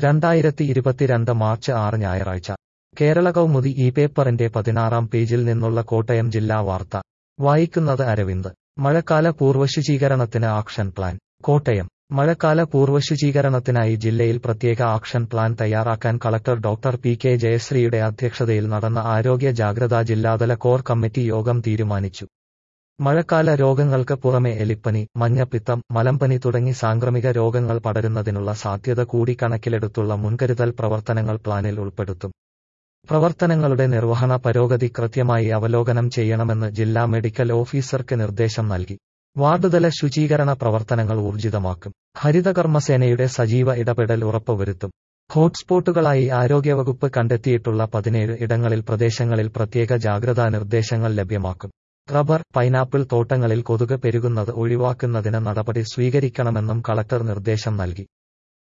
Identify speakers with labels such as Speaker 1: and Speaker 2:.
Speaker 1: രണ്ടായിരത്തി ഇരുപത്തിരണ്ട് മാർച്ച് ആറ് ഞായറാഴ്ച കേരള കൗമുദി ഈ പേപ്പറിന്റെ പതിനാറാം പേജിൽ നിന്നുള്ള കോട്ടയം ജില്ലാ വാർത്ത വായിക്കുന്നത് അരവിന്ദ് മഴക്കാല പൂർവ്വശുചീകരണത്തിന് ആക്ഷൻ പ്ലാൻ കോട്ടയം മഴക്കാല പൂർവ്വശുചീകരണത്തിനായി ജില്ലയിൽ പ്രത്യേക ആക്ഷൻ പ്ലാൻ തയ്യാറാക്കാൻ കളക്ടർ ഡോക്ടർ പി കെ ജയശ്രീയുടെ അധ്യക്ഷതയിൽ നടന്ന ആരോഗ്യ ജാഗ്രതാ ജില്ലാതല കോർ കമ്മിറ്റി യോഗം തീരുമാനിച്ചു മഴക്കാല രോഗങ്ങൾക്ക് പുറമെ എലിപ്പനി മഞ്ഞപ്പിത്തം മലമ്പനി തുടങ്ങി സാംക്രമിക രോഗങ്ങൾ പടരുന്നതിനുള്ള സാധ്യത കൂടി കണക്കിലെടുത്തുള്ള മുൻകരുതൽ പ്രവർത്തനങ്ങൾ പ്ലാനിൽ ഉൾപ്പെടുത്തും പ്രവർത്തനങ്ങളുടെ നിർവഹണ പുരോഗതി കൃത്യമായി അവലോകനം ചെയ്യണമെന്ന് ജില്ലാ മെഡിക്കൽ ഓഫീസർക്ക് നിർദ്ദേശം നൽകി വാർഡുതല ശുചീകരണ പ്രവർത്തനങ്ങൾ ഊർജിതമാക്കും ഹരിതകർമ്മസേനയുടെ സജീവ ഇടപെടൽ ഉറപ്പുവരുത്തും ഹോട്ട്സ്പോട്ടുകളായി ആരോഗ്യവകുപ്പ് കണ്ടെത്തിയിട്ടുള്ള പതിനേഴ് ഇടങ്ങളിൽ പ്രദേശങ്ങളിൽ പ്രത്യേക ജാഗ്രതാ നിർദ്ദേശങ്ങൾ ലഭ്യമാക്കും റബ്ബർ പൈനാപ്പിൾ തോട്ടങ്ങളിൽ കൊതുക് പെരുകുന്നത് ഒഴിവാക്കുന്നതിന് നടപടി സ്വീകരിക്കണമെന്നും കളക്ടർ നിർദ്ദേശം നൽകി